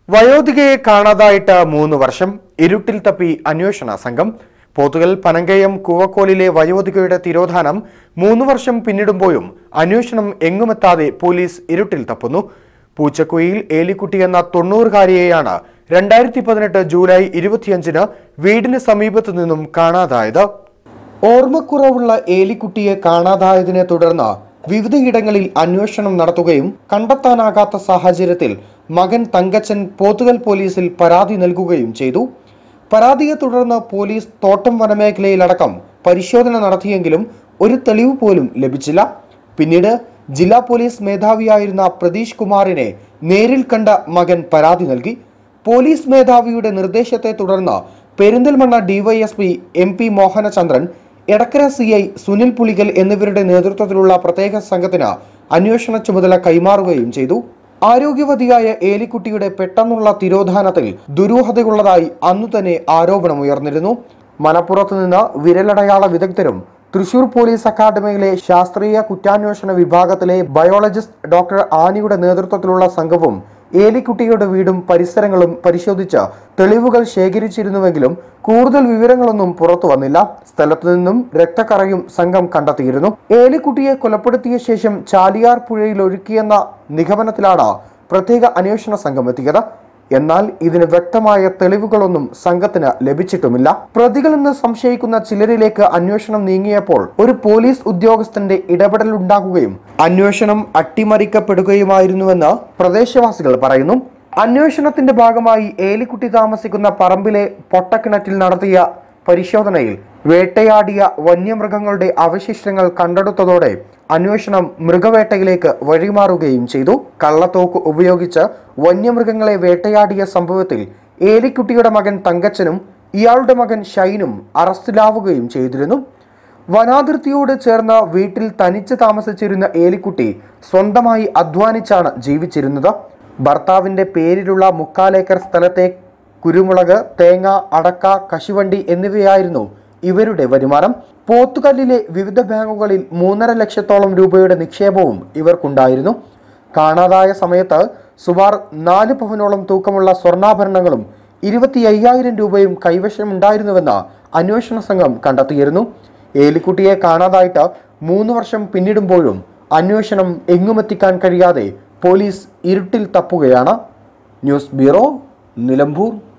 വയോധികയെ കാണാതായിട്ട് മൂന്ന് വർഷം ഇരുട്ടിൽ തപ്പി അന്വേഷണ സംഘം പോത്തുകൽ പനങ്കയം കൂവക്കോലിലെ വയോധികയുടെ തിരോധാനം മൂന്ന് വർഷം പിന്നിടുമ്പോഴും അന്വേഷണം എങ്ങുമെത്താതെ പോലീസ് ഇരുട്ടിൽ തപ്പുന്നു പൂച്ചക്കുയിൽ ഏലിക്കുട്ടി എന്ന തൊണ്ണൂറുകാരിയെയാണ് രണ്ടായിരത്തി പതിനെട്ട് ജൂലൈ ഇരുപത്തിയഞ്ചിന് വീടിന് സമീപത്തു നിന്നും കാണാതായത് ഓർമ്മക്കുറവുള്ള ഏലിക്കുട്ടിയെ കാണാതായതിനെ തുടർന്ന് വിവിധയിടങ്ങളിൽ അന്വേഷണം നടത്തുകയും കണ്ടെത്താനാകാത്ത സാഹചര്യത്തിൽ മകൻ തങ്കച്ചൻ പോത്തുകൽ പോലീസിൽ പരാതി നൽകുകയും ചെയ്തു പരാതിയെ തുടർന്ന് പോലീസ് തോട്ടം വനമേഖലയിലടക്കം പരിശോധന നടത്തിയെങ്കിലും ഒരു തെളിവ് പോലും ലഭിച്ചില്ല പിന്നീട് ജില്ലാ പോലീസ് മേധാവിയായിരുന്ന പ്രതീഷ് കുമാറിനെ നേരിൽ കണ്ട മകൻ പരാതി നൽകി പോലീസ് മേധാവിയുടെ നിർദ്ദേശത്തെ തുടർന്ന് Perinthalmanna DYSP M P Mohanachandran Edakkara C I Sunil Pulikkal എന്നിവരുടെ നേതൃത്വത്തിലുള്ള പ്രത്യേക സംഘത്തിന് അന്വേഷണ ചുമതല കൈമാറുകയും ചെയ്തു ആരോഗ്യവതിയായ ഏലിക്കുട്ടിയുടെ പെട്ടെന്നുള്ള തിരോധാനത്തിൽ ദുരൂഹതയുള്ളതായി അന്നു തന്നെ ആരോപണമുയർന്നിരുന്നു മലപ്പുറത്ത് നിന്ന് വിരലടയാള വിദഗ്ധരും തൃശൂർ പോലീസ് അക്കാദമിയിലെ ശാസ്ത്രീയ കുറ്റാന്വേഷണ വിഭാഗത്തിലെ ബയോളജിസ്റ്റ് ഡോക്ടർ ആനിയുടെ നേതൃത്വത്തിലുള്ള സംഘവും ഏലിക്കുട്ടിയുടെ വീടും പരിസരങ്ങളും പരിശോധിച്ച് തെളിവുകൾ ശേഖരിച്ചിരുന്നുവെങ്കിലും കൂടുതൽ വിവരങ്ങളൊന്നും പുറത്തു വന്നില്ല സ്ഥലത്തു നിന്നും രക്തക്കറയും സംഘം കണ്ടെത്തിയിരുന്നു ഏലിക്കുട്ടിയെ കൊലപ്പെടുത്തിയ ശേഷം ചാലിയാർ പുഴയിൽ ഒഴുക്കിയെന്ന നിഗമനത്തിലാണ് പ്രത്യേക അന്വേഷണ സംഘം എത്തിയത് എന്നാൽ ഇതിന് വ്യക്തമായ തെളിവുകളൊന്നും സംഘത്തിന് ലഭിച്ചിട്ടുമില്ല പ്രതികളെന്ന് സംശയിക്കുന്ന ചിലരിലേക്ക് അന്വേഷണം നീങ്ങിയപ്പോൾ ഒരു പോലീസ് ഉദ്യോഗസ്ഥന്റെ ഇടപെടലുണ്ടാകുകയും അന്വേഷണം അട്ടിമറിക്കപ്പെടുകയുമായിരുന്നുവെന്ന് പ്രദേശവാസികൾ പറയുന്നു അന്വേഷണത്തിന്റെ ഭാഗമായി ഏലിക്കുട്ടി താമസിക്കുന്ന പറമ്പിലെ പൊട്ടക്കിണറ്റിൽ നടത്തിയ പരിശോധനയിൽ വേട്ടയാടിയ വന്യമൃഗങ്ങളുടെ അവശിഷ്ടങ്ങൾ കണ്ടെടുത്തതോടെ അന്വേഷണം മൃഗവേട്ടയിലേക്ക് വഴിമാറുകയും ചെയ്തു കള്ളത്തോക്ക് ഉപയോഗിച്ച് വന്യമൃഗങ്ങളെ വേട്ടയാടിയ സംഭവത്തിൽ ഏലിക്കുട്ടിയുടെ മകൻ തങ്കച്ചനും ഇയാളുടെ മകൻ ഷൈനും അറസ്റ്റിലാവുകയും ചെയ്തിരുന്നു വനാതിർത്തിയോട് ചേർന്ന് വീട്ടിൽ തനിച്ച് താമസിച്ചിരുന്ന ഏലിക്കുട്ടി സ്വന്തമായി അധ്വാനിച്ചാണ് ജീവിച്ചിരുന്നത് ഭർത്താവിന്റെ പേരിലുള്ള മുക്കാലേക്കർ സ്ഥലത്തെ കുരുമുളക് തേങ്ങ അടക്ക കശുവണ്ടി എന്നിവയായിരുന്നു ഇവരുടെ വരുമാനം പോത്തുകല്ലിലെ വിവിധ ബാങ്കുകളിൽ മൂന്നര ലക്ഷത്തോളം രൂപയുടെ നിക്ഷേപവും ഇവർക്കുണ്ടായിരുന്നു കാണാതായ സമയത്ത് സുമാർ നാല് പവനോളം തൂക്കമുള്ള സ്വർണ്ണാഭരണങ്ങളും ഇരുപത്തി അയ്യായിരം രൂപയും കൈവശമുണ്ടായിരുന്നുവെന്ന് അന്വേഷണ സംഘം കണ്ടെത്തിയിരുന്നു ഏലിക്കുട്ടിയെ കാണാതായിട്ട് മൂന്ന് വർഷം പിന്നിടുമ്പോഴും അന്വേഷണം എങ്ങുമെത്തിക്കാൻ കഴിയാതെ പോലീസ് ഇരുട്ടിൽ തപ്പുകയാണ് ന്യൂസ് ബ്യൂറോ നിലമ്പൂർ